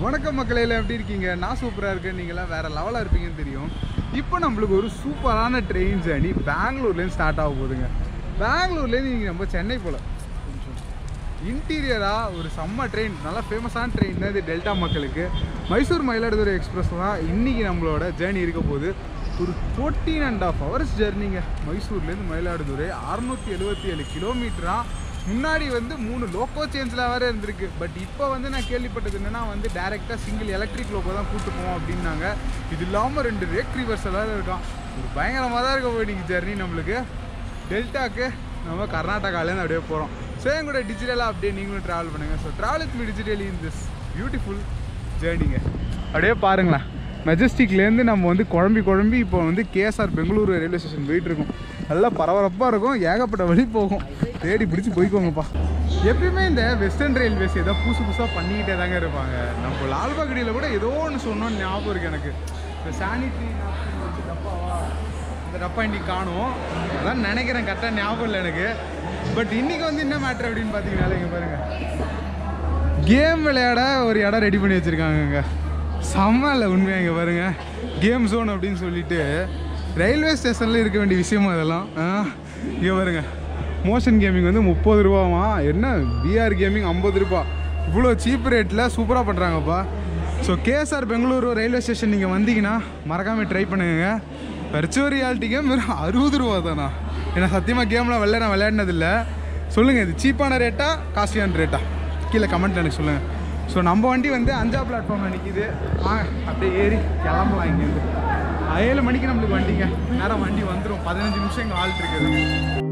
வணக்கம் மக்களே எல்லாம் எப்படி இருக்கீங்க நான் சூப்பராக இருக்கேன் நீங்களாம் வேறு லெவலாக இருப்பீங்கன்னு தெரியும் இப்போ நம்மளுக்கு ஒரு சூப்பரான ட்ரெயின் ஜேர்னி பெங்களூர்லேருந்து ஸ்டார்ட் ஆக போகுதுங்க பெங்களூர்லேருந்து நீங்கள் நம்ம சென்னை போல் இன்டீரியராக ஒரு செம்ம ட்ரெயின் நல்லா ஃபேமஸான ட்ரெயின் தான் இது டெல்டா மக்களுக்கு மைசூர் மயிலாடுதுறை எக்ஸ்பிரஸ் தான் இன்றைக்கி நம்மளோட ஜேர்னி இருக்க போகுது ஒரு ஃபோர்டீன் அண்ட் ஆஃப் ஹவர்ஸ் ஜெர்னிங்க மைசூர்லேருந்து மயிலாடுதுறை அறுநூற்றி எழுபத்தி ஏழு கிலோமீட்டராக முன்னாடி வந்து மூணு லோக்கோ சேஞ்சில் வேறு இருந்திருக்கு பட் இப்போ வந்து நான் கேள்விப்பட்டது என்னன்னா வந்து டேரெக்டாக சிங்கிள் எலக்ட்ரிக் லோக்கோ தான் கூட்டு போவோம் அப்படின்னாங்க இது இல்லாமல் ரெண்டு ரேக் ரிவர்ஸ் வேறு இருக்கான் ஒரு பயங்கரமாக தான் இருக்க போய் இன்னைக்கு ஜெர்னி நம்மளுக்கு டெல்டாக்கு நம்ம கர்நாடகாலேருந்து அப்படியே போகிறோம் ஸோ என் கூட டிஜிட்டலாக அப்படியே நீங்களும் ட்ராவல் பண்ணுங்கள் so travel with me digitally in this beautiful ஜேர்னிங்க அப்படியே பாருங்களேன் மெஜஸ்டிக்லேருந்து நம்ம வந்து குழம்பி குழம்பி இப்போ வந்து கேஎஸ்ஆர் பெங்களூரு ரயில்வே ஸ்டேஷன் போயிட்டு இருக்கோம் நல்லா பரபரப்பாக இருக்கும் ஏகப்பட்ட வழி போகும் தேடி பிடிச்சி போய்க்கோங்கப்பா எப்பயுமே இந்த வெஸ்டர்ன் ரயில்வேஸ் ஏதோ புதுசு புதுசாக பண்ணிக்கிட்டே தாங்க இருப்பாங்க நம்ம லால்பாகடியில் கூட ஏதோ ஒன்று சொன்னோன்னு ஞாபகம் இருக்குது எனக்கு இந்த சானிட்ரி வச்சு டப்பாவா இந்த டப்பா இன்னைக்கு காணும் அதான் நினைக்கிறேன் கரெக்டாக ஞாபகம் இல்லை எனக்கு பட் இன்னைக்கு வந்து என்ன மேட்ரு அப்படின்னு பார்த்தீங்கன்னா இங்கே பாருங்க கேம் விளையாட ஒரு இடம் ரெடி பண்ணி வச்சுருக்காங்கங்க செம்ம இல்லை உண்மையாக இங்கே பாருங்க கேம் ஜோன் அப்படின்னு சொல்லிட்டு ரயில்வே ஸ்டேஷனில் இருக்க வேண்டிய விஷயம் அதெல்லாம் ஆ, இங்கே பாருங்க மோஷன் கேமிங் வந்து முப்பது ரூபாமா என்ன பிஆர் கேமிங் ஐம்பது ரூபா இவ்வளோ சீப் ரேட்டில் சூப்பராக பண்ணுறாங்கப்பா so KSR Bengaluru railway station நீங்கள் வந்தீங்கன்னா மறக்காமல் ட்ரை பண்ணுங்க வெர்ச்சுவல் ரியாலிட்டி கேம் வெறும் அறுபது ரூபா தானா ஏன்னா சத்தியமாக கேம்லாம் வெளில நான் விளையாடினதில்லை சொல்லுங்கள் இது சீப்பான ரேட்டா காஸ்ட்லியான ரேட்டா கீழே கமெண்ட் எனக்கு சொல்லுங்கள் ஸோ நம்ம வண்டி வந்து அஞ்சா பிளாட்ஃபார்மில் நிற்கிது வாங்க அப்படியே ஏறி கிளம்பலாம் இங்கேருந்து ஏழு மணிக்கு நம்மளுக்கு வண்டிங்க நேரம் வண்டி வந்துடும் பதினஞ்சு நிமிஷம் இங்கே ஆள்ட்டு இருக்குதுங்க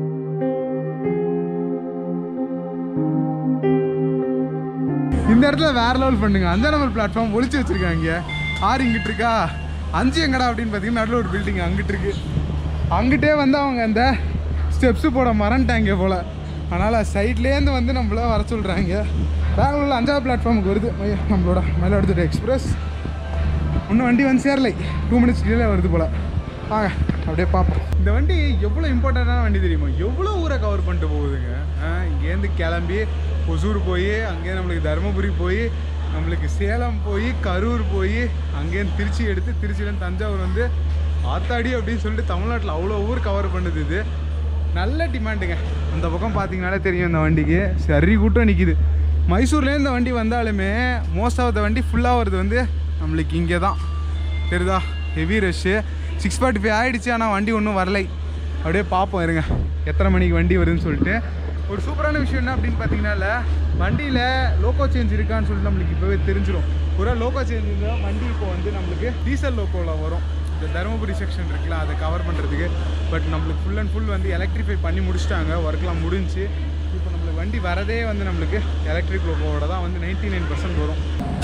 இந்த இடத்துல வேற லெவல் பண்ணுங்க அஞ்சாம் நம்பர் பிளாட்ஃபார்ம் ஒளிச்சு வச்சிருக்காங்க ஆறு இங்கிட்டு இருக்கா அஞ்சு எங்கடா அப்படின்னு பார்த்தீங்கன்னா நடுவில் ஒரு பில்டிங் அங்கிட்டு இருக்கு அங்கிட்டே வந்து அவங்க அந்த ஸ்டெப்ஸு போட மறந்துட்டாங்க போல் அதனால் சைட்லேருந்து வந்து நம்மள வர சொல்கிறாங்க பெங்களூரில் அஞ்சாவது பிளாட்ஃபார்முக்கு வருது ஐயோ, நம்மளோட மயிலாடுதுறை எக்ஸ்பிரஸ் இன்னும் வண்டி வந்து சேரலை டூ மினிட்ஸ் டிலே வருது போல் வாங்க அப்படியே பார்ப்போம் இந்த வண்டி எவ்வளோ இம்பார்ட்டண்ட்டான வண்டி தெரியுமா எவ்வளோ ஊரை கவர் பண்ணிட்டு போகுதுங்க ஆ, இங்கேருந்து கிளம்பி ஒசூர் போய் அங்கேயே நம்மளுக்கு தருமபுரி போய் நம்மளுக்கு சேலம் போய் கரூர் போய் அங்கேருந்து திருச்சி எடுத்து திருச்சியிலேருந்து தஞ்சாவூர் வந்து ஆத்தாடி அப்படின்னு சொல்லிட்டு தமிழ்நாட்டில் அவ்வளோ ஊர் கவர் பண்ணுது இது நல்ல டிமாண்டுங்க அந்த பக்கம் பார்த்தீங்கனாலே தெரியும் இந்த வண்டிக்கு சரி கூட்டம் நிற்கிது மைசூர்லேருந்து இந்த வண்டி வந்தாலுமே மோஸ்ட் ஆஃப் த வண்டி ஃபுல்லாக வருது வந்து நம்மளுக்கு இங்கே தான் தெரியுதா heavy rush six forty five ஆகிடுச்சு ஆனால் வண்டி ஒன்றும் வரலை அப்படியே பார்ப்போம் இருங்க எத்தனை மணிக்கு வண்டி வருதுன்னு சொல்லிட்டு ஒரு சூப்பரான விஷயம் என்ன அப்படின்னு பார்த்தீங்கன்னா வண்டியில் லோக்கோ சேஞ்ச் இருக்கான்னு சொல்லிட்டு நம்மளுக்கு இப்போவே தெரிஞ்சிடும் ஒரு லோக்கோ சேஞ்ச் இருந்தால் வண்டி இப்போ வந்து நம்மளுக்கு டீசல் லோக்கோவில் வரும் இந்த தருமபுரி செக்ஷன் இருக்குல்ல அதை கவர் பண்ணுறதுக்கு பட் நம்மளுக்கு ஃபுல் அண்ட் ஃபுல் வந்து எலக்ட்ரிஃபை பண்ணி முடிச்சிட்டாங்க ஒர்க்லாம் முடிஞ்சு இப்போ நம்மளுக்கு வண்டி வரதே வந்து நம்மளுக்கு எலக்ட்ரிக் லோகோவோட தான் வந்து நைன்டி நைன் பர்சன்ட் வரும்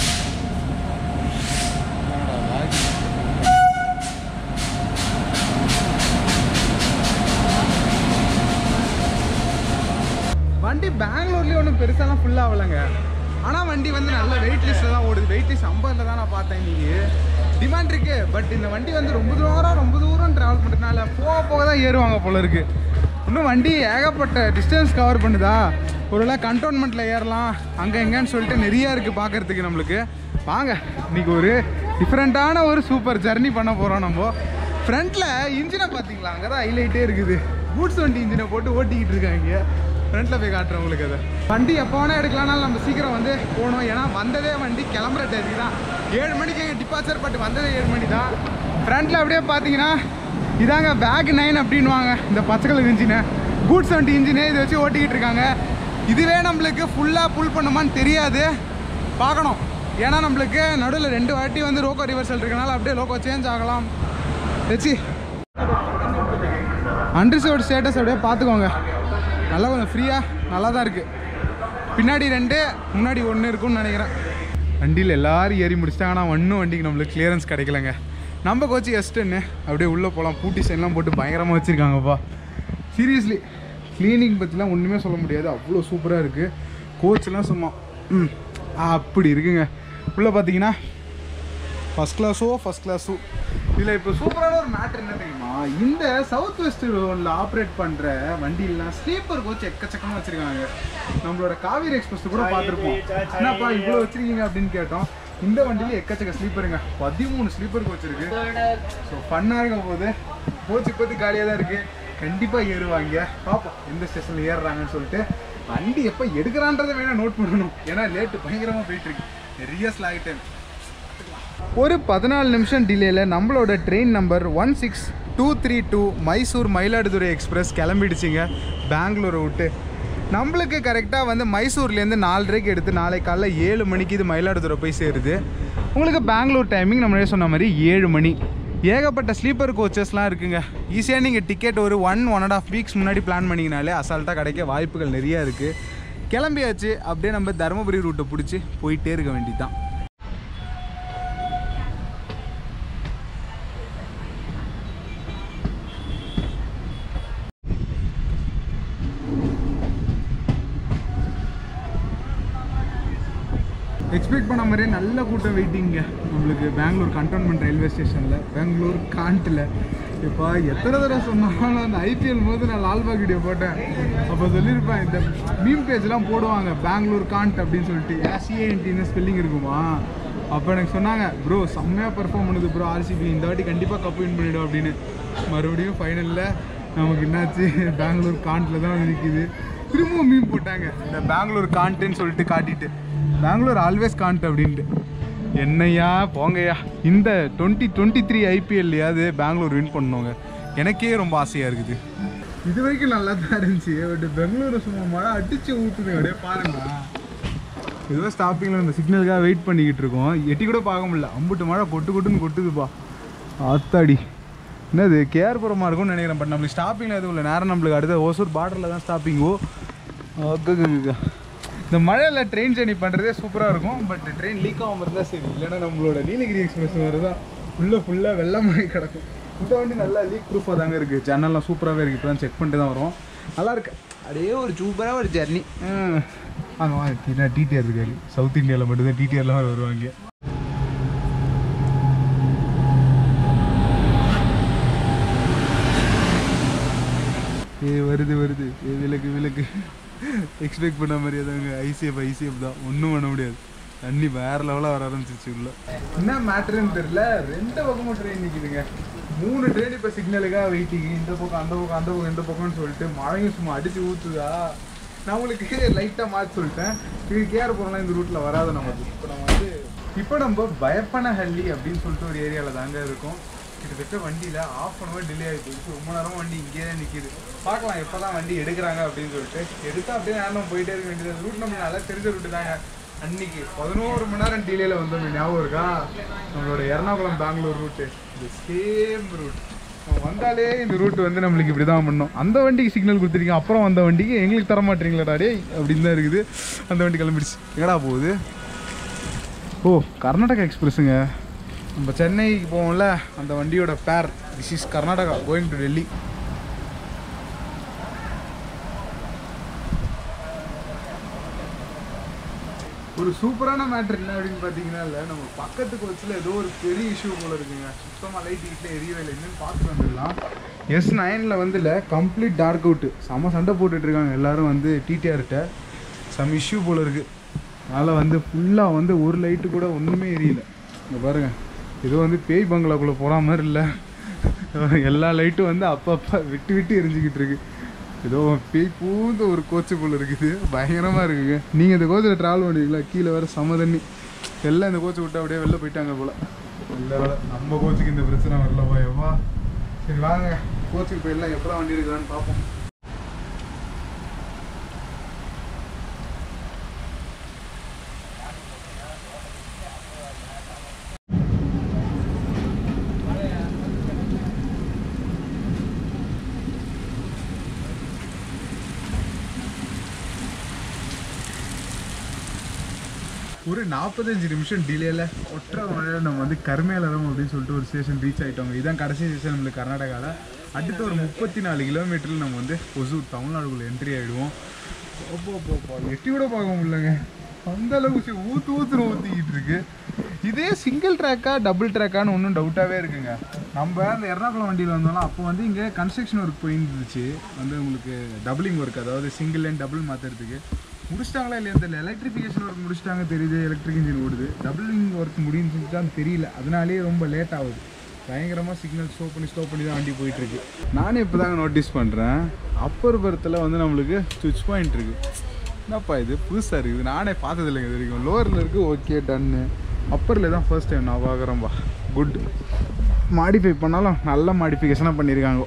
வண்டி பெங்களூர்லேயே ஒன்றும் பெருசாலாம் ஃபுல்லாக ஆகலைங்க ஆனால் வண்டி வந்து நல்ல வெயிட் லிஸ்ட்டில் தான் ஓடுது வெயிட் லிஸ்ட் ஐம்பதில் தான் நான் பார்த்தேன் இன்னைக்கு டிமாண்ட் இருக்கு பட் இந்த வண்டி வந்து ரொம்ப தூரம் ரொம்ப தூரம் ட்ராவல் பண்ணுறதுனால போக போக தான் ஏறுவாங்க போல இருக்கு இன்னும் வண்டி ஏகப்பட்ட டிஸ்டன்ஸ் கவர் பண்ணுதா ஒருவேளை கண்டோன்மெண்ட்டில் ஏறலாம் அங்கே எங்கேன்னு சொல்லிட்டு நிறையா இருக்குது பார்க்கறதுக்கு நம்மளுக்கு வாங்க இன்னைக்கு ஒரு டிஃப்ரெண்ட்டான ஒரு சூப்பர் ஜர்னி பண்ண போகிறோம் நம்ம ஃப்ரண்ட்டில் இன்ஜினை பார்த்தீங்களா அங்கே தான் ஹைலைட்டே இருக்குது கூட்ஸ் வண்டி இன்ஜினை போட்டு ஓட்டிக்கிட்டு இருக்காங்க ஃப்ரண்ட்டில் போய் காட்டுறேன் உங்களுக்கு அதை வண்டி எப்போ வேணால் எடுக்கலாம்னாலும் நம்ம சீக்கிரம் வந்து போகணும் ஏன்னா வந்ததே வண்டி கிளம்புற டேக்கு தான் ஏழு மணிக்கு எங்கள் டிபார்ச்சர் பட் வந்ததே ஏழு மணி தான் ஃப்ரண்ட்டில் அப்படியே பார்த்தீங்கன்னா இதாங்க பேக் நைன் அப்படின்வாங்க இந்த பச்சை கலர் இன்ஜினை கூட்ஸ் வண்டி இன்ஜினு இதை வச்சு ஓட்டிக்கிட்டு இருக்காங்க இதுவே நம்மளுக்கு ஃபுல்லாக புல் பண்ணுமான்னு தெரியாது பார்க்கணும் ஏன்னா நம்மளுக்கு நடுவில் ரெண்டு வாட்டி வந்து லோக்கோ ரிவர்சல் இருக்கனால அப்படியே லோக்கோ சேஞ்ச் ஆகலாம் வச்சு அன்ரிசர்வ்ட் ஸ்டேட்டஸ் அப்படியே பார்த்துக்கோங்க நல்லா கொஞ்சம் ஃப்ரீயாக நல்லா தான் இருக்குது பின்னாடி ரெண்டு முன்னாடி ஒன்று இருக்கும்னு நினைக்கிறேன் வண்டியில் எல்லாரும் ஏறி முடிச்சிட்டாங்க ஆனால் ஒன்றும் வண்டிக்கு நம்மளுக்கு கிளியரன்ஸ் கிடைக்கலங்க நம்ம கோச்சு எஸ்ட்டுன்னு அப்படியே உள்ளே போகலாம் பூட்டி சைன்லாம் போட்டு பயங்கரமாக வச்சுருக்காங்கப்பா சீரியஸ்லி க்ளீனிங் பற்றிலாம் ஒன்றுமே சொல்ல முடியாது அவ்வளோ சூப்பராக இருக்குது கோச்லாம் சும்மா ம் அப்படி இருக்குங்க உள்ளே பார்த்தீங்கன்னா ஃபஸ்ட் கிளாஸோ ஃபஸ்ட் கிளாஸோ இதில் இப்போ சூப்பரான ஒரு மேட்ரு என்ன தெரியுமா இந்த சவுத் வெஸ்ட் ரோடில் ஆப்ரேட் பண்ணுற வண்டியெல்லாம் ஸ்லீப்பர் கோச் எக்கச்சக்கமாக வச்சுருக்காங்க நம்மளோட காவேரி எக்ஸ்பிரஸ் கூட பார்த்துருப்போம் என்னப்பா இவ்வளோ வச்சுருக்கீங்க அப்படின்னு கேட்டோம் இந்த வண்டியில எக்கச்சக்க ஸ்லீப்பருங்க பதிமூணு ஸ்லீப்பர் கோச் இருக்கு ஸோ ஃபன்னாக இருக்க போது கோச் இப்போது காலியாக தான் இருக்கு கண்டிப்பாக ஏறுவாங்க பார்ப்போம் எந்த ஸ்டேஷனில் ஏறுறாங்கன்னு சொல்லிட்டு வண்டி எப்போ எடுக்கிறான்றதை வேணால் நோட் பண்ணணும் ஏன்னா லேட்டு பயங்கரமாக போயிட்டு இருக்கு நிறைய ஸ்லாக் டைம் ஒரு பதினாலு நிமிஷம் டிலேயில் நம்மளோட train number one six two three two Mysore Mayiladuthurai express கிளம்பிடுச்சிங்க பெங்களூரை விட்டு நம்மளுக்கு கரெக்டாக வந்து மைசூர்லேருந்து நாலரைக்கு எடுத்து நாளை காலைல ஏழு மணிக்கு இது மயிலாடுதுறை போய் சேருது உங்களுக்கு பெங்களூர் டைமிங் நம்மளே சொன்ன மாதிரி ஏழு மணி ஏகப்பட்ட ஸ்லீப்பர் கோச்சஸ்லாம் இருக்குங்க ஈஸியாக நீங்கள் டிக்கெட் ஒரு one one and half weeks முன்னாடி பிளான் பண்ணிங்கனாலே அசால்ட்டாக கிடைக்க வாய்ப்புகள் நிறையா இருக்குது கிளம்பியாச்சு அப்படியே நம்ம தருமபுரி ரூட்டை பிடிச்சி போயிட்டே இருக்க வேண்டியது தான் எக்ஸ்பெக்ட் பண்ண மாதிரியே நல்ல கூட்டம் வெயிட்டிங்க நம்மளுக்கு பெங்களூர் கண்டோன்மெண்ட் ரயில்வே ஸ்டேஷனில் பெங்களூர் காண்ட்டில் இப்போ எத்தனை தடவை சொன்னாலும் அந்த ஐபிஎல் போது நான் லால்பாக் வீடியோ போட்டேன் அப்போ சொல்லியிருப்பேன் இந்த மீம் பேஜ்லாம் போடுவாங்க பெங்களூர் காண்ட் அப்படின்னு சொல்லிட்டு ஏசிஏஎன்டின்னு ஸ்பெல்லிங் இருக்குமா அப்போ எனக்கு சொன்னாங்க ப்ரோ செம்மையாக பெர்ஃபார்ம் பண்ணுது ப்ரோ ஆர்சிபி இந்த வாட்டி கண்டிப்பாக கப் வின் பண்ணிடும் அப்படின்னு மறுபடியும் ஃபைனலில் நமக்கு என்னாச்சு பெங்களூர் காண்ட்டில் தான் வந்து நிற்கிது திரும்பவும் மீன் போட்டாங்க இந்த பெங்களூர் காண்ட்டுன்னு சொல்லிட்டு காட்டிட்டு பெங்களூர் ஆல்வேஸ் காண்ட் அப்படின்ட்டு என்னையா போங்கய்யா இந்த டுவெண்ட்டி டுவெண்ட்டி த்ரீ ஐபிஎல்லையாவது பெங்களூர் வின் பண்ணுவாங்க எனக்கே ரொம்ப ஆசையாக இருக்குது இது வரைக்கும் நல்லா தான் இருந்துச்சு பட் பெங்களூர் சும்மா மழை அடிச்சு ஊற்றுது அப்படியே பாருங்க ஏதோ ஸ்டாப்பிங்கில் இந்த சிக்னலுக்காக வெயிட் பண்ணிக்கிட்டு இருக்கோம் எட்டி கூட பார்க்க முடியல அம்புட்டு மழை கொட்டு கொட்டுன்னு கொட்டுதுப்பா ஆத்தாடி என்னது கேர்புரமாக இருக்கும்னு நினைக்கிறேன் பட் நம்மளுக்கு ஸ்டாப்பிங்கில் எதுவும் இல்லை நேரம் நம்மளுக்கு அடுத்த ஓசூர் பார்டரில் தான் ஸ்டாப்பிங்கோ ஓகே இந்த மழையில் ட்ரெயின் ஜர்னி பண்ணுறதே சூப்பராக இருக்கும் பட் ட்ரெயின் லீக் ஆகாமல் இருந்தால் சரி இல்லைன்னா நம்மளோட நீலகிரி எக்ஸ்பிரஸ் வேறு தான் ஃபுல்லாக ஃபுல்லாக வெள்ளமாகி கிடக்கும் இந்த வண்டி நல்லா லீக் ப்ரூஃபாக தாங்க இருக்குது ஜன்னல்லாம் சூப்பராகவே இருக்குது இப்போ தான் செக் பண்ணிட்டு தான் வரோம் நல்லா இருக்கு அப்படியே ஒரு சூப்பராக ஒரு ஜர்னி வாங்க வாங்க டிடிஆர் இருக்காரு சவுத் இந்தியாவில் மட்டும்தான் டிடிஆர்லாம் வருவாங்க ஏ வருது வருது ஏ விலக்கு விலக்கு எக்ஸ்பெக்ட் பண்ண மாதிரியே தாங்க ஐசிஎஃப் ஐசிஎஃப் தான் ஒன்றும் பண்ண முடியாது தண்ணி வேற லெவலாக வர ஆரம்பிச்சிருச்சு உள்ள என்ன மேட்ருன்னு தெரியல ரெண்டு பக்கமும் ட்ரெயின் நிற்கிதுங்க மூணு ட்ரெயின் இப்போ சிக்னலுக்காக வெயிட்டிங் இந்த பக்கம் அந்த பக்கம் அந்த பக்கம் இந்த பக்கம்னு சொல்லிட்டு மழையும் சும்மா அடிச்சு ஊற்றுதா நான் உங்களுக்கு லைட்டாக மாற்றி சொல்லிட்டேன் இது கேர் போகிறோம்னா இந்த ரூட்டில் வராது நமக்கு இப்போ நம்ம வந்து இப்போ நம்ம பயப்பனஹள்ளி அப்படின்னு சொல்லிட்டு ஒரு ஏரியாவில் தாங்க இருக்கோம் கிட்டத்தட்ட வண்டியில் ஆஃப் அன் ஹவர் டிலே ஆகி போயிடுச்சு ரொம்ப நேரம் வண்டி இங்கேயே தான் நிற்கிது பார்க்கலாம் எப்போ தான் வண்டி எடுக்கிறாங்க அப்படின்னு சொல்லிட்டு எடுத்தா அப்படியே நேரம் போயிட்டே இருக்க வேண்டியது ரூட் நம்ம நல்லா தெரிஞ்ச ரூட்டு தாங்க அன்னைக்கு பதினோரு மணி நேரம் டிலேயில் வந்தோம் ஞாபகம் இருக்கா நம்மளோட எர்ணாகுளம் பெங்களூர் ரூட்டு இந்த சேம் ரூட் நம்ம வந்தாலே இந்த ரூட் வந்து நம்மளுக்கு இப்படி தான் பண்ணோம் அந்த வண்டிக்கு சிக்னல் கொடுத்துருக்கீங்க அப்புறம் வந்த வண்டிக்கு எங்களுக்கு தர மாட்டீங்களா டே அப்படின்னு தான் இருக்குது அந்த வண்டி கிளம்பிடுச்சு எங்கடா போகுது ஓ கர்நாடகா எக்ஸ்பிரஸுங்க நம்ம சென்னைக்கு போவோம்ல அந்த வண்டியோட பேர் this is Karnataka going to Delhi ஒரு சூப்பரான மேட்ரு என்ன அப்படின்னு பார்த்தீங்கன்னா இல்லை நம்ம பக்கத்து கோச்சில் ஏதோ ஒரு பெரிய இஷ்யூ போல இருக்குங்க சுத்தமாக லைட் வீட்டில் எரியவே இல்லை என்னன்னு பார்த்துட்டு வந்துடலாம் எஸ் நைனில் வந்து இல்லை கம்ப்ளீட் டார்க் அவுட்டு செம்ம சண்டை போட்டுட்டு இருக்காங்க எல்லாரும் வந்து டிடிஆர்கிட்ட சம் இஷ்யூ போல இருக்குது அதனால் வந்து ஃபுல்லாக வந்து ஒரு லைட்டு கூட ஒன்றுமே எரியல இங்கே பாருங்க ஏதோ வந்து பேய் பங்களாக்குள்ளே போகிற மாதிரி இல்லை எல்லா லைட்டும் வந்து அப்பப்போ விட்டு விட்டு எரிஞ்சுக்கிட்டு இருக்கு ஏதோ பேய் பூந்த ஒரு கோச்சு போல் இருக்குது பயங்கரமாக இருக்குங்க நீங்கள் இந்த கோச்சில் ட்ராவல் பண்ணுவீங்களா கீழே வேறு சம தண்ணி எல்லாம் இந்த கோச்சை விட்டு அப்படியே வெளில போயிட்டாங்க போல் இல்லை வேலை நம்ம கோச்சுக்கு இந்த பிரச்சனை வரலப்பா எவ்வா சரி வாங்க கோச்சுக்கு போயிடலாம் எப்போ வண்டி எடுக்கலான்னு பார்ப்போம் ஒரு நாற்பத்தஞ்சு நிமிஷம் டிலேல ஒற்றை மழையில் நம்ம வந்து கர்மேலரம் அப்படின்னு சொல்லிட்டு ஒரு ஸ்டேஷன் ரீச் ஆகிட்டோங்க இதான் கடைசி ஸ்டேஷன் நம்மளுக்கு கர்நாடகாவில் அடுத்த ஒரு முப்பத்தி நாலு கிலோமீட்டரில் நம்ம வந்து ஒசூர் தமிழ்நாடுக்குள்ளே என்ட்ரி ஆகிடுவோம் அப்போ அப்போ எட்டி கூட பார்க்க முடியலங்க அந்த அளவுக்கு ஊற்று ஊற்றுன்னு ஊற்றிக்கிட்டு இருக்கு இதே சிங்கிள் ட்ராக்கா டபுள் ட்ராக்கான்னு ஒன்றும் டவுட்டாகவே இருக்குங்க நம்ம அந்த எர்ணாகுளம் வண்டியில் வந்தோம்னா அப்போ வந்து இங்கே கன்ஸ்ட்ரக்ஷன் ஒர்க் போயிருந்துச்சு வந்து உங்களுக்கு டபுளிங் ஒர்க் அதாவது சிங்கிள் லைன் டபுள் மாற்றுறதுக்கு முடிச்சிட்டாங்களா இல்லையா தெரியல எலக்ட்ரிஃபிகேஷன் ஒர்க் முடிச்சிட்டாங்க தெரியுது எலக்ட்ரிக் இன்ஜின் ஓடுது டபுளிங் ஒர்க் முடிஞ்சுட்டான்னு தெரியல அதனாலேயே ரொம்ப லேட் ஆகுது பயங்கரமாக சிக்னல் ஸ்லோ பண்ணி ஸ்லோ பண்ணி தான் வண்டி போயிட்டுருக்கு நானே இப்போ தாங்க நோட்டீஸ் பண்ணுறேன் அப்பர் பர்த்தில் வந்து நம்மளுக்கு சுவிட்ச் பாயிண்ட் இருக்குது என்னப்பா இது புதுசாக இருக்குது நானே பார்த்தது இல்லைங்க இது வரைக்கும் லோவரில் இருக்குது ஓகே டன்னு அப்பரில் தான் ஃபர்ஸ்ட் டைம் நான் பார்க்குறேன்பா குட் மாடிஃபை பண்ணாலும் நல்ல மாடிஃபிகேஷனாக பண்ணியிருக்காங்க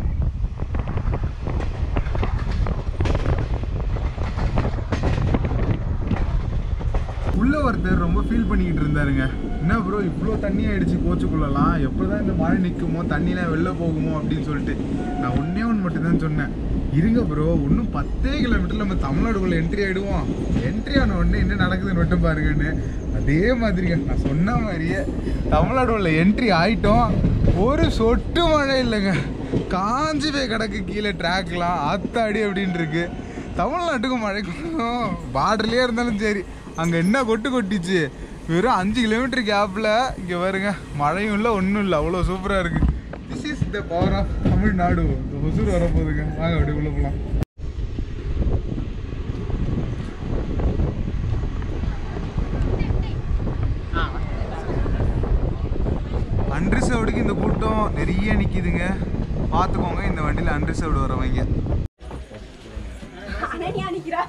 உள்ள ஒருத்தர் ரொம்ப ஃபீல் பண்ணிக்கிட்டு இருந்தாருங்க என்ன ப்ரோ இவ்வளோ தண்ணி ஆயிடுச்சு கோச்சுக்குள்ளலாம் எப்போ தான் இந்த மழை நிற்குமோ தண்ணிலாம் வெளில போகுமோ அப்படின்னு சொல்லிட்டு நான் ஒன்றே ஒன்று மட்டும் தான் சொன்னேன் இருங்க ப்ரோ இன்னும் பத்தே கிலோமீட்டர் நம்ம தமிழ்நாடுக்குள்ளே என்ட்ரி ஆகிடுவோம் என்ட்ரி ஆன உடனே என்ன நடக்குதுன்னு மட்டும் பாருங்கன்னு அதே மாதிரிங்க நான் சொன்ன மாதிரியே தமிழ்நாடு உள்ள என்ட்ரி ஆயிட்டோம் ஒரு சொட்டு மழை இல்லைங்க காஞ்சி போய் கிடக்கு கீழே ட்ராக்லாம் ஆத்தாடி அப்படின்னு இருக்கு தமிழ்நாட்டுக்கும் மழைக்கும் பார்டர்லேயே இருந்தாலும் சரி அங்கே என்ன கொட்டு கொட்டிச்சு வெறும் அஞ்சு கிலோமீட்டர் கேப்பில் இங்கே வருங்க மழையும் இல்லை ஒன்றும் இல்லை அவ்வளோ சூப்பராக இருக்குது this is the power of Tamil Nadu இந்த ஒசூர் வரப்போகுதுங்க வாங்க அப்படி உள்ள போகலாம் அன்ரிசர்வ்டுக்கு இந்த கூட்டம் நிறைய நிற்கிதுங்க பார்த்துக்கோங்க இந்த வண்டியில் அன்ரிசர்வ்டு வரவங்க அனன்யா நிக்கிறா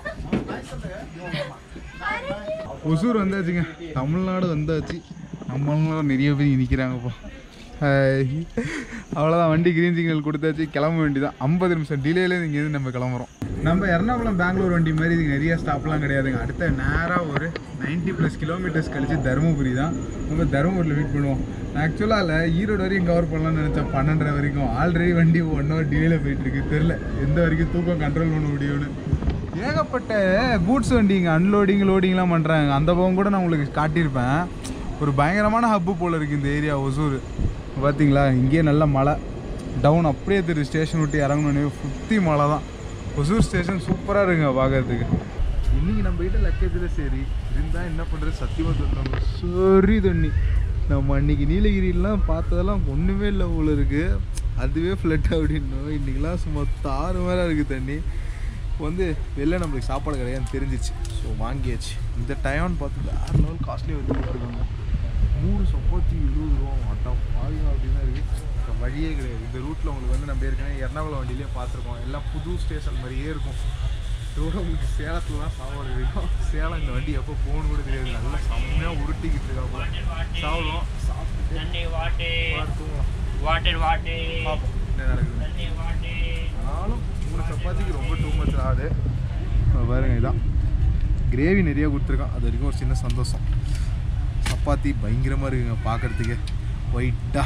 ஒசூர் வந்தாச்சுங்க தமிழ்நாடு வந்தாச்சு நம்மளால நிறைய பேர் நிற்கிறாங்கப்பா அவ்வளோதான் வண்டி கிரீன் சிக்னல் கொடுத்தாச்சு கிளம்ப வேண்டியதான் ஐம்பது நிமிஷம் டிலேல இங்கேருந்து நம்ம கிளம்புறோம் நம்ம எர்ணாகுளம் பெங்களூர் வண்டி மாதிரி இதுக்கு நிறைய ஸ்டாப்லாம் கிடையாதுங்க அடுத்த நேராக ஒரு 90 ப்ளஸ் கிலோமீட்டர்ஸ் கழிச்சு தருமபுரி தான் நம்ம தருமபுரியில் வெயிட் பண்ணுவோம் நான் ஆக்சுவலாக இல்லை ஈரோடு வரையும் கவர் பண்ணலாம்னு நினச்சேன் பன்னெண்டரை வரைக்கும் ஆல்ரெடி வண்டி ஒன் ஹவர் டிலேல போயிட்டு இருக்கு தெரில எந்த வரைக்கும் தூக்கம் கண்ட்ரோல் பண்ண முடியும்னு ஏகப்பட்ட கூட்ஸ் வண்டிங்க அன்லோடிங் லோடிங்லாம் பண்ணுறாங்க அந்த பக்கம் கூட நான் உங்களுக்கு காட்டியிருப்பேன் ஒரு பயங்கரமான ஹப்பு போல் இருக்குது இந்த ஏரியா ஒசூர் பார்த்தீங்களா இங்கேயே நல்ல மழை டவுன் அப்படியே திரு ஸ்டேஷன் விட்டு இறங்கணுன்னே சுற்றி மழை தான் ஒசூர் ஸ்டேஷன் சூப்பராக இருக்குங்க பார்க்கறதுக்கு இன்றைக்கி நம்ம கிட்ட லக்கேஜில் சரி இருந்தால் என்ன பண்ணுறது சத்தியமாக சொல்லுவாங்க சரி தண்ணி நம்ம அன்னைக்கு நீலகிரிலாம் பார்த்ததெல்லாம் ஒன்றுமே இல்லை போல இருக்குது அதுவே ஃப்ளட் அப்படின்னோம் இன்றைக்கெலாம் சும்மா தாறு மேலே இருக்குது தண்ணி இப்போ வந்து வெளில நம்மளுக்கு சாப்பாடு கிடையாதுன்னு தெரிஞ்சிச்சு ஸோ வாங்கியாச்சு இந்த டைம்னு பார்த்து வேறு லெவல் காஸ்ட்லி வந்து கொடுத்துருக்காங்க மூணு சப்பாத்தி எழுபது ரூபா மாட்டோம் பாருங்க அப்படின்னு தான் இருக்குது இப்போ வழியே கிடையாது இந்த ரூட்டில் உங்களுக்கு வந்து நம்ம ஏற்கனவே எர்ணாகுளம் வண்டியிலே பார்த்துருக்கோம் எல்லாம் புது ஸ்டேஷன் மாதிரியே இருக்கும் இதோட உங்களுக்கு சேலத்தில் தான் சாப்பாடு கிடைக்கும் சேலம் இந்த வண்டி எப்போ போகணும்னு கூட தெரியாது நல்லா செம்மையாக உருட்டிக்கிட்டு இருக்காங்க சாப்பிடுவோம் சாப்பிட்டுட்டு தண்ணி வாட்டு பாரு தூங்கலாம் வாட்டர் வாட்டு பார்ப்போம் என்ன நடக்குது தண்ணி வாட்டு ஆனாலும் மூணு சப்பாத்திக்கு ரொம்ப டூ மச் ஆகுது இப்ப பாருங்க இதான் கிரேவி நிறைய கொடுத்துருக்கான் அது வரைக்கும் ஒரு சின்ன சந்தோஷம் சப்பாத்தி பயங்கரமாக இருக்குங்க பார்க்கறதுக்கு ஒயிட்டாக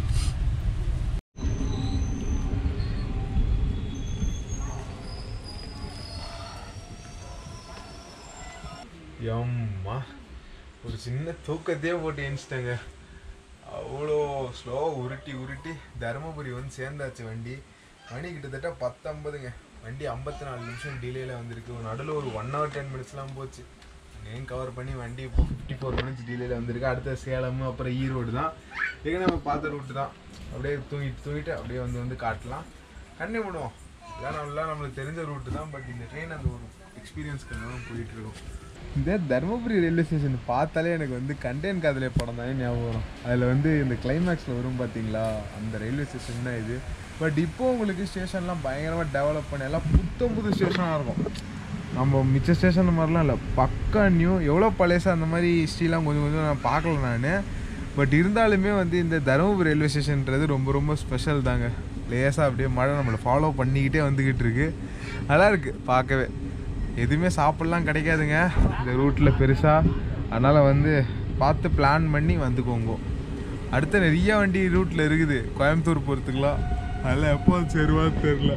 எம்மா ஒரு சின்ன தூக்கத்தையே போட்டு ஏஞ்சிட்டேங்க அவ்வளோ ஸ்லோவாக உருட்டி உருட்டி தருமபுரி வந்து சேர்ந்தாச்சு வண்டி மணி கிட்டத்தட்ட பத்தொம்பதுங்க வண்டி ஐம்பத்தி நாலு நிமிஷம் டிலேல வந்திருக்கு நடுவில் ஒரு ஒன் ஹவர் டென் மினிட்ஸ்லாம் போச்சு அங்கேயும் கவர் பண்ணி வண்டி இப்போ ஃபிஃப்டி ஃபோர் மினிட்ஸ் டிலேல வந்திருக்கு அடுத்த சேலம் அப்புறம் ஈரோடு தான் ஏற்கனவே நம்ம பார்த்த ரூட்டு தான் அப்படியே தூங்கிட்டு தூங்கிட்டு அப்படியே வந்து வந்து காட்டலாம் கண்ணே பண்ணுவோம் இதெல்லாம் நல்லா நம்மளுக்கு தெரிஞ்ச ரூட்டு தான் பட் இந்த ட்ரெயின் அந்த ஒரு எக்ஸ்பீரியன்ஸ்க்கு போயிட்டு இருக்கோம் இந்த தருமபுரி ரயில்வே ஸ்டேஷன் பார்த்தாலே எனக்கு வந்து கண்டேன் காதலே படம் தானே ஞாபகம் வரும் அதில் வந்து இந்த கிளைமேக்ஸில் வரும் பார்த்தீங்களா அந்த ரயில்வே ஸ்டேஷன் தான் இது பட் இப்போ உங்களுக்கு ஸ்டேஷன்லாம் பயங்கரமாக டெவலப் பண்ணி எல்லாம் புத்தம் புது ஸ்டேஷனாக இருக்கும் நம்ம மிச்ச ஸ்டேஷன் மாதிரிலாம் இல்லை பக்கா நியூ எவ்வளோ பழையசா அந்த மாதிரி ஹிஸ்ட்ரிலாம் கொஞ்சம் கொஞ்சம் நான் பார்க்கல நான் பட் இருந்தாலுமே வந்து இந்த தருமபுரி ரயில்வே ஸ்டேஷன்ன்றது ரொம்ப ரொம்ப ஸ்பெஷல் தாங்க லேசாக அப்படியே மழை நம்மளை ஃபாலோ பண்ணிக்கிட்டே வந்துக்கிட்டு இருக்கு நல்லா இருக்கு பார்க்கவே எதுவுமே சாப்பிட்லாம் கிடைக்காதுங்க இந்த ரூட்டில் பெருசாக அதனால் வந்து பார்த்து பிளான் பண்ணி வந்துக்கோங்க அடுத்த நிறைய வண்டி ரூட்டில் இருக்குது கோயம்புத்தூர் போகிறதுக்குலாம் அதெல்லாம் எப்போ சேருவா தெரில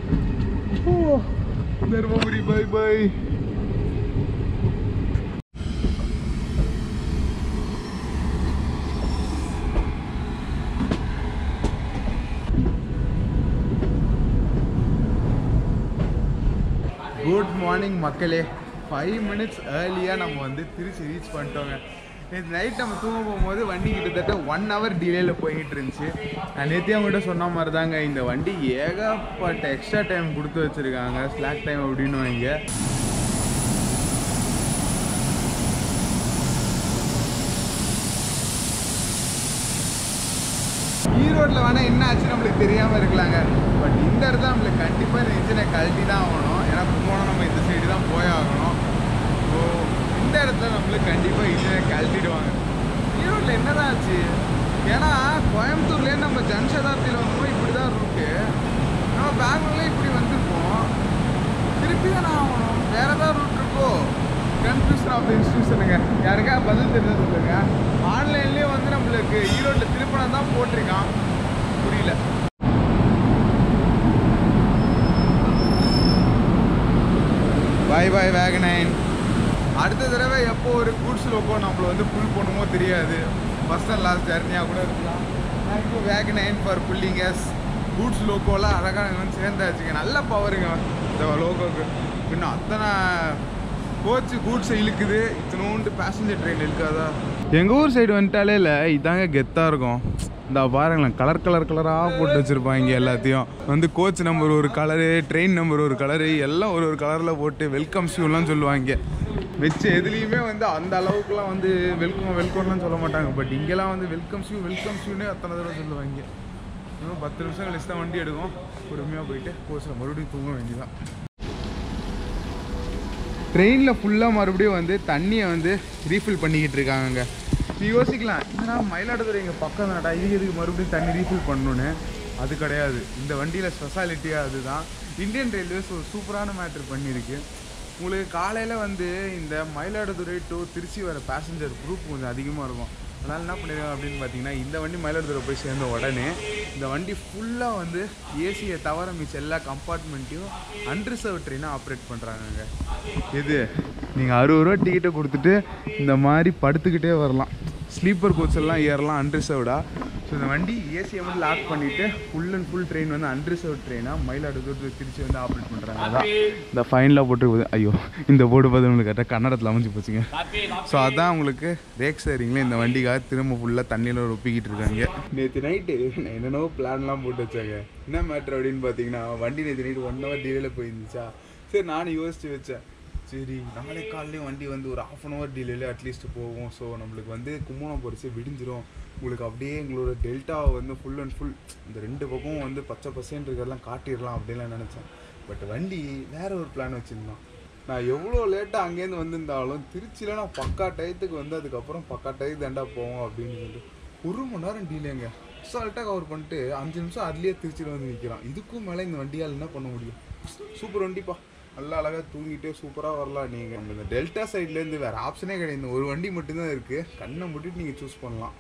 Dharmapuri bye bye good morning மக்களே ஃபைவ் மினிட்ஸ் ஏர்லியாக நம்ம வந்து திருச்சி ரீச் பண்ணிட்டோங்க நேற்று நைட் நம்ம தூங்க போகும்போது வண்டி கிட்டத்தட்ட ஒன் ஹவர் டிலேயில் போய்கிட்டு இருந்துச்சு நான் நேற்று அவங்ககிட்ட சொன்ன மாதிரி தாங்க இந்த வண்டி ஏகப்பட்ட எக்ஸ்ட்ரா டைம் கொடுத்து வச்சுருக்காங்க ஸ்லாக் டைம் அப்படின்னு வைங்க ஈரோட்டில் வேணால் என்ன ஆச்சு நம்மளுக்கு தெரியாமல் இருக்கலாங்க பட் இந்த இடத்துல நம்மளுக்கு கண்டிப்பாக இந்த இன்ஜினை கழட்டி தான் ஆகணும் ஏன்னா கும்போணம் நம்ம இந்த சைடு தான் போய் ஆகணும் ஸோ இந்த இடத்துல நம்மளுக்கு கண்டிப்பாக இன்ஜினை கழட்டிடுவாங்க ஈரோட்டில் என்னதான் ஆச்சு ஏன்னா கோயம்புத்தூர்லேருந்து நம்ம ஜன்சதாப்தியில் வந்தோம் இப்படி தான் ரூட்டு நம்ம பெங்களூர்ல இப்படி வந்திருப்போம் திருப்பி தானே ஆகணும் வேற ஏதாவது ரூட் இருக்கோ கன்ஃபியூஷன் ஆஃப் இன்ஸ்டியூஷனுங்க யாருக்கா பதில் தெரிஞ்சா சொல்லுங்க ஆன்லைன்லேயே வந்து நம்மளுக்கு ஈரோட்டில் திருப்பணம் தான் போட்டிருக்கான் புரியல பாய் பாய் வேகனைன் அடுத்த தடவை எப்போ ஒரு கூட்ஸ் லோக்கோ நம்மளை வந்து புல் பண்ணுமோ தெரியாது ஃபஸ்ட் அண்ட் லாஸ்ட் ஜர்னியாக கூட இருக்கலாம் தேங்க்யூ வேகனைன் ஃபார் புல்லிங் எஸ் கூட்ஸ் லோக்கோலாம் அழகாக வந்து சேர்ந்தாச்சுங்க நல்ல பவருங்க இந்த லோகோக்கு இன்னும் அத்தனை கோச்சு கூட்ஸை இழுக்குது இத்தனோண்டு பேசஞ்சர் ட்ரெயின் இழுக்காதா எங்கள் ஊர் சைடு வந்துட்டாலே இல்லை இதாங்க கெத்தாக இருக்கும் இந்த பாருங்களேன் கலர் கலர் கலராக போட்டு வச்சுருப்பாங்க எல்லாத்தையும் வந்து கோச் நம்பர் ஒரு கலரு ட்ரெயின் நம்பர் ஒரு கலரு எல்லாம் ஒரு ஒரு கலரில் போட்டு வெல்கம் ஷூலாம் சொல்லுவாங்க வச்ச எதுலேயுமே வந்து அந்த அளவுக்குலாம் வந்து வெல்கம் வெல்கம்லாம் சொல்ல மாட்டாங்க பட் இங்கெல்லாம் வந்து வெல்கம் ஷூ வெல்கம் ஷூனே அத்தனை தடவை சொல்லுவாங்க இன்னும் பத்து நிமிஷம் கழிச்சு தான் வண்டி எடுக்கும் பொறுமையாக போயிட்டு கோச்சில் மறுபடியும் தூங்க வேண்டியதான் ட்ரெயினில் ஃபுல்லாக மறுபடியும் வந்து தண்ணியை வந்து ரீஃபில் பண்ணிக்கிட்டு இருக்காங்க நீ யோசிக்கலாம் என்னடா மயிலாடுதுறை எங்கள் பக்கம் தானடா இது எதுக்கு மறுபடியும் தண்ணி ரீஃபில் பண்ணணுன்னு அது கிடையாது இந்த வண்டியில் ஸ்பெஷாலிட்டியாக அதுதான் இந்தியன் ரயில்வேஸ் ஒரு சூப்பரான மேட்ரு பண்ணியிருக்கு உங்களுக்கு காலையில் வந்து இந்த மயிலாடுதுறை டு திருச்சி வர பேசஞ்சர் குரூப் கொஞ்சம் அதிகமாக இருக்கும் அதனால் என்ன பண்ணிருக்காங்க அப்படின்னு பார்த்தீங்கன்னா இந்த வண்டி மயிலாடுதுறை போய் சேர்ந்த உடனே இந்த வண்டி ஃபுல்லாக வந்து ஏசியை தவிர மிச்ச எல்லா கம்பார்ட்மெண்ட்டையும் அன்ரிசர்வ் ட்ரெயினாக ஆப்ரேட் பண்ணுறாங்கங்க இது நீங்கள் அறுபது ரூபா டிக்கெட்டை கொடுத்துட்டு இந்த மாதிரி படுத்துக்கிட்டே வரலாம் ஸ்லீப்பர் கோச் எல்லாம் ஏறலாம் அன்ரிசர்வ்டாக ஸோ இந்த வண்டி ஏசியை மட்டும் லாக் பண்ணிவிட்டு ஃபுல் அண்ட் ஃபுல் ட்ரெயின் வந்து அன்ரிசர்வ் ட்ரெயினாக மயிலாடுதுறை திருச்சி வந்து ஆப்ரேட் பண்ணுறாங்க அதான் இந்த ஃபைனில் போட்டு ஐயோ இந்த போர்டு பார்த்து உங்களுக்கு கரெக்டாக கன்னடத்தில் அமைஞ்சு போச்சுங்க ஸோ அதான் உங்களுக்கு ரேக் சரிங்களே இந்த வண்டிக்காக திரும்ப ஃபுல்லாக தண்ணியில் ரொப்பிக்கிட்டு இருக்காங்க நேற்று நைட்டு நான் என்னென்னவோ பிளான்லாம் போட்டு வச்சாங்க என்ன மேட்ரு அப்படின்னு பார்த்தீங்கன்னா வண்டி நேற்று நைட்டு ஒன் ஹவர் டிலேயில் போயிருந்துச்சா சரி நானும் யோசிச்சு வச்சேன் சரி நாளை காலையிலேயும் வண்டி வந்து ஒரு ஆஃப் அன் ஹவர் டிலேல அட்லீஸ்ட் போகும் ஸோ நம்மளுக்கு வந்து கும்போணம் பொறிச்சு விடிஞ்சிரும் உங்களுக்கு அப்படியே எங்களோட டெல்டாவை வந்து ஃபுல் அண்ட் ஃபுல் இந்த ரெண்டு பக்கமும் வந்து பச்சை பசேன்னு இருக்கிறதெல்லாம் காட்டிடலாம் அப்படின்லாம் நினச்சேன் பட் வண்டி வேற ஒரு பிளான் வச்சுருந்தான் நான் எவ்வளோ லேட்டாக அங்கேருந்து வந்திருந்தாலும் திருச்சியில் நான் பக்கா டயத்துக்கு வந்து அதுக்கப்புறம் பக்கா டயத்து தாண்டா போவோம் அப்படின்னு சொல்லிட்டு ஒரு மணி நேரம் டீலேங்க அசால்ட்டாக கவர் பண்ணிட்டு அஞ்சு நிமிஷம் அதுலேயே திருச்சியில் வந்து நிற்கிறான் இதுக்கும் மேலே இந்த வண்டியால் என்ன பண்ண முடியும் சூப்பர் வண்டிப்பா நல்லா அழகாக தூங்கிட்டே சூப்பராக வரலாம் நீங்கள் நம்ம இந்த டெல்டா சைட்லேருந்து வேறு ஆப்ஷனே கிடையாது இந்த ஒரு வண்டி மட்டும்தான் இருக்குது கண்ணை மூடிட்டு நீங்கள் சூஸ் பண்ணலாம்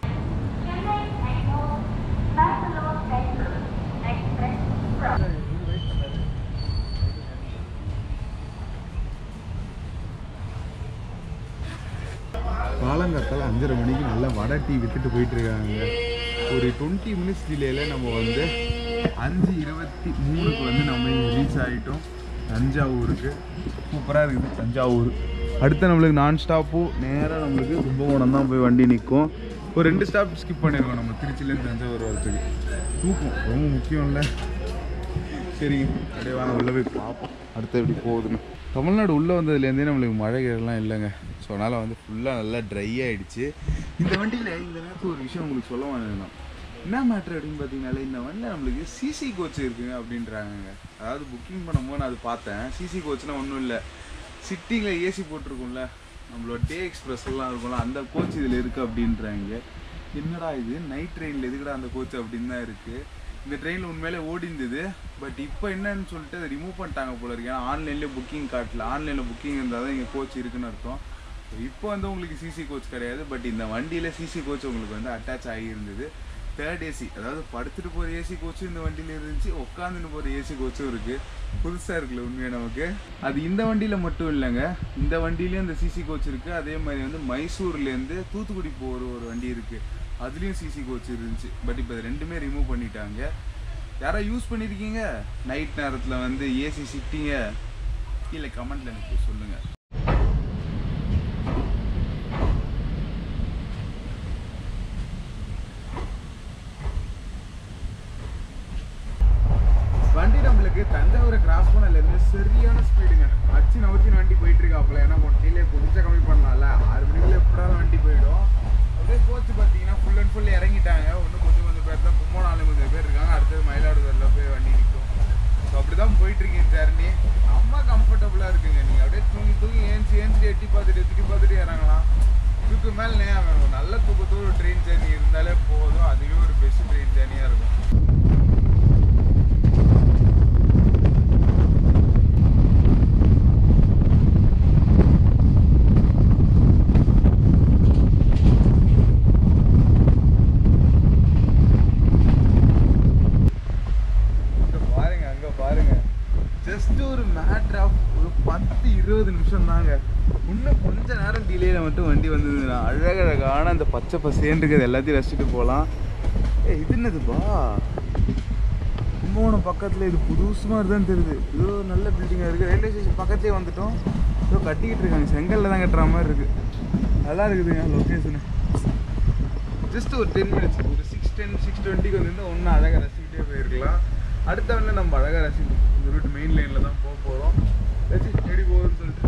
காலங்காத்தால் அஞ்சரை மணிக்கு நல்லா வடை டீ வித்துட்டு போயிட்டு இருக்காங்க ஒரு டுவெண்ட்டி மினிட்ஸ் டிலேல நம்ம வந்து அஞ்சு இருபத்தி மூணுக்கு வந்து நம்ம ரீச் ஆகிட்டோம் தஞ்சாவூருக்கு சூப்பராக இருக்குது தஞ்சாவூர் அடுத்து நம்மளுக்கு நான் ஸ்டாப்பும் நேராக நம்மளுக்கு கும்பகோணம் தான் போய் வண்டி நிற்கும் ஒரு ரெண்டு ஸ்டாப் ஸ்கிப் பண்ணியிருக்கோம் நம்ம திருச்சியிலேருந்து தஞ்சாவூர் வரதுக்கு தூக்கம் ரொம்ப முக்கியம் இல்லை சரிங்க அப்படியே வாங்க உள்ளே போய் பார்ப்போம் அடுத்து எப்படி போகுதுன்னு தமிழ்நாடு உள்ளே வந்ததுலேருந்தே நம்மளுக்கு மழை கிழலாம் இல்லைங்க ஸோ அதனால் வந்து ஃபுல்லாக நல்லா ட்ரை ஆகிடுச்சு இந்த வண்டியில் இந்த நேரத்தில் ஒரு விஷயம் உங்களுக்கு சொல்ல வேணும் என்ன மேட்ரு அப்படின்னு பார்த்தீங்கனாலே இந்த வண்டியில் நம்மளுக்கு சிசி கோச் இருக்குங்க அப்படின்றாங்க அதாவது புக்கிங் பண்ணும்போது நான் அது பார்த்தேன் சிசி கோச்னால் ஒன்றும் இல்லை சிட்டிங்கில் ஏசி போட்டிருக்கும்ல நம்மளோட டே எக்ஸ்பிரஸ் எல்லாம் இருக்கும்ல அந்த கோச் இதில் இருக்குது அப்படின்றாங்க என்னடா இது நைட் ட்ரெயினில் எதுக்குடா அந்த கோச் அப்படின்னு தான் இருக்குது இந்த ட்ரெயினில் உண்மையிலே ஓடி இருந்தது பட் இப்போ என்னன்னு சொல்லிட்டு அதை ரிமூவ் பண்ணிட்டாங்க போல இருக்கு ஏன்னா ஆன்லைன்லேயே புக்கிங் காட்டல ஆன்லைனில் புக்கிங் இருந்தால் தான் இங்கே கோச் இருக்குன்னு அர்த்தம் இப்போ வந்து உங்களுக்கு சிசி கோச் கிடையாது பட் இந்த வண்டியில் சிசி கோச் உங்களுக்கு வந்து அட்டாச் ஆகி இருந்தது தேர்ட் ஏசி அதாவது படுத்துட்டு போகிற ஏசி கோச்சும் இந்த வண்டியில் இருந்துச்சு உட்காந்துட்டு போகிற ஏசி கோச்சும் இருக்குது புதுசாக இருக்குல்ல உண்மையாக நமக்கு அது இந்த வண்டியில் மட்டும் இல்லைங்க இந்த வண்டியிலையும் இந்த சிசி கோச் இருக்குது அதே மாதிரி வந்து மைசூர்லேருந்து தூத்துக்குடி போகிற ஒரு வண்டி இருக்குது அதுலேயும் சிசி கோச் இருந்துச்சு பட் இப்போ இது ரெண்டுமே ரிமூவ் பண்ணிட்டாங்க யாரா யூஸ் பண்ணியிருக்கீங்க நைட் நேரத்தில் வந்து ஏசி சிட்டிங்க கீழே கமெண்ட்டில் எனக்கு சொல்லுங்கள் வண்டி நம்மளுக்கு தஞ்சாவூரை கிராஸ் பண்ணலேருந்து சரியான ஸ்பீடுங்க அச்சு நவத்தின் வண்டி போயிட்டு இருக்காப்புல ஏன்னா கீழே கொஞ்சம் கம்மி பண்ணலாம்ல ஆறு மணிக்குள்ள எப்படாலும் வண்டி போயிடும் அப்படியே கோச்சு பார்த்தீங்கன்னா ஃபுல் அண்ட் ஃபுல் இறங்கிட்டாங்க இன்னும் கொஞ்சம் கொஞ்சம் பேர் தான் கும்போணம் மேலே ஒரு நல்ல தூக்கத்தோடு ஒரு ட்ரெயின் ஜேர்னி இருந்தாலே போதும் அதுவே ஒரு பெஸ்ட் ட்ரெயின் ஜேர்னியாக இருக்கும் இங்க பாருங்க அங்க பாருங்க ஜஸ்ட் ஒரு மேட்ரு ஆஃப் ஒரு பத்து இருபது நிமிஷம் தாங்க இன்னும் கொஞ்ச நேரம் டிலேல மட்டும் வண்டி வந்ததுன்னா அழகழகான அந்த பச்சை பசேன்னு இருக்கிறது எல்லாத்தையும் ரசிச்சுட்டு போகலாம் ஏ இது என்னதுப்பா கும்பகோணம் பக்கத்தில் இது புதுசு மாதிரி தான் தெரியுது ஏதோ நல்ல பில்டிங்காக இருக்குது ரயில்வே ஸ்டேஷன் பக்கத்துலேயே வந்துட்டோம் ஏதோ கட்டிக்கிட்டு இருக்காங்க செங்கல்ல தான் கட்டுற மாதிரி இருக்குது நல்லா இருக்குதுங்க லொக்கேஷனு ஜஸ்ட் ஒரு டென் மினிட்ஸ் ஒரு சிக்ஸ் டென் சிக்ஸ் டுவெண்ட்டிக்கு வந்து ஒன்றும் அழகாக ரசிக்கிட்டே போயிருக்கலாம் அடுத்தவன்ல நம்ம அழகாக ரசிக்கணும் இந்த ரூட் மெயின் லைனில் தான் போக போகிறோம் ரசி எப்படி போகுதுன்னு சொல்லிட்டு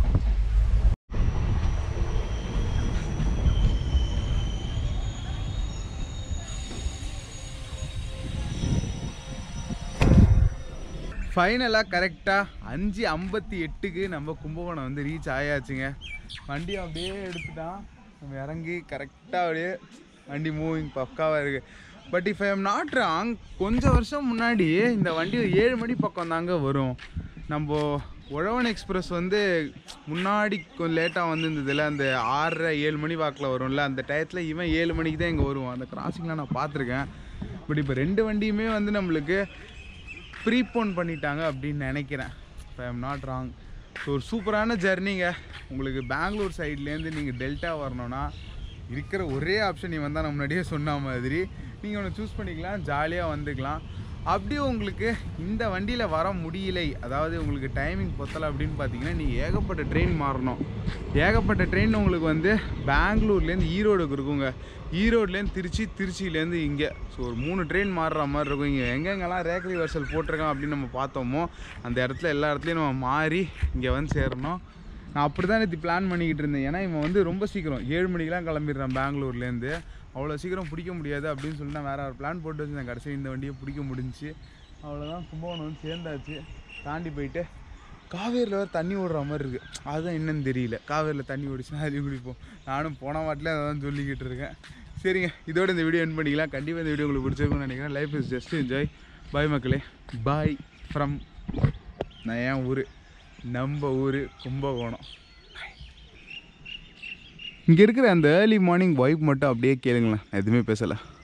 ஃபைனலாக கரெக்டாக அஞ்சு ஐம்பத்தி எட்டுக்கு நம்ம கும்பகோணம் வந்து ரீச் ஆயாச்சுங்க வண்டியை அப்படியே எடுத்துட்டான் நம்ம இறங்கி கரெக்டாக அப்படியே வண்டி மூவிங் பக்காவாக இருக்குது but if I am not wrong கொஞ்சம் வருஷம் முன்னாடி இந்த வண்டி ஒரு ஏழு மணி பக்கம் தாங்க வரும் நம்ம உழவன் எக்ஸ்பிரஸ் வந்து முன்னாடி கொஞ்சம் லேட்டாக வந்திருந்ததுல அந்த ஆறரை ஏழு மணி வாக்கில் வரும்ல அந்த டயத்தில் இவன் ஏழு மணிக்கு தான் இங்கே வருவான் அந்த கிராசிங்லாம் நான் பார்த்துருக்கேன் பட் இப்போ ரெண்டு வண்டியுமே வந்து நம்மளுக்கு ப்ரீபோன் பண்ணிட்டாங்க அப்படின்னு நினைக்கிறேன் இப்போ ஐம் நாட் ராங் ஸோ ஒரு சூப்பரான ஜர்னிங்க உங்களுக்கு பெங்களூர் சைட்லேருந்து நீங்கள் டெல்டா வரணும்னா இருக்கிற ஒரே ஆப்ஷன் நீ வந்தால் நான் முன்னாடியே சொன்ன மாதிரி நீங்கள் ஒன்று சூஸ் பண்ணிக்கலாம் ஜாலியாக வந்துக்கலாம் அப்படியே உங்களுக்கு இந்த வண்டியில் வர முடியலை அதாவது உங்களுக்கு டைமிங் பொத்தலை அப்படின்னு பார்த்தீங்கன்னா நீங்கள் ஏகப்பட்ட ட்ரெயின் மாறணும் ஏகப்பட்ட ட்ரெயின் உங்களுக்கு வந்து பெங்களூர்லேருந்து ஈரோடுக்கு இருக்குங்க ஈரோட்லேருந்து திருச்சி திருச்சியிலேருந்து இங்கே ஸோ ஒரு மூணு ட்ரெயின் மாறுற மாதிரி இருக்கும் இங்கே எங்கெங்கெல்லாம் ரேக்கரி வர்சல் போட்டிருக்கான் அப்படின்னு நம்ம பார்த்தோமோ அந்த இடத்துல எல்லா இடத்துலையும் நம்ம மாறி இங்கே வந்து சேரணும் நான் அப்படி தான் நேற்று பிளான் பண்ணிக்கிட்டு இருந்தேன் ஏன்னா இவன் வந்து ரொம்ப சீக்கிரம் ஏழு மணிக்கெலாம் கிளம்பிடுறான் பெங்களூர்லேருந்து அவ்வளோ சீக்கிரம் பிடிக்க முடியாது அப்படின்னு சொல்லி நான் வேறு ஒரு பிளான் போட்டு வச்சிருந்தேன் கடைசி இந்த வண்டியை பிடிக்க முடிஞ்சுச்சு அவ்வளோதான் கும்பகோணம் வந்து சேர்ந்தாச்சு தாண்டி போயிட்டு காவேரியில் வேறு தண்ணி ஓடுற மாதிரி இருக்குது அதுதான் என்னன்னு தெரியல காவேரியில் தண்ணி ஓடிச்சுன்னா அதையும் குடிப்போம் நானும் போன வாட்டிலே அதை தான் சொல்லிக்கிட்டு இருக்கேன் சரிங்க இதோட இந்த வீடியோ என் பண்ணிக்கலாம் கண்டிப்பாக இந்த வீடியோ உங்களுக்கு பிடிச்சிருக்கும்னு நினைக்கிறேன் life is just enjoy bye மக்களே பாய் ஃப்ரம் நான் என் ஊர் நம்ம ஊர் கும்பகோணம் இங்கே இருக்கிற அந்த ஏர்லி மார்னிங் வைப் மட்டும் அப்படியே கேளுங்களேன் நான் எதுவுமே பேசலை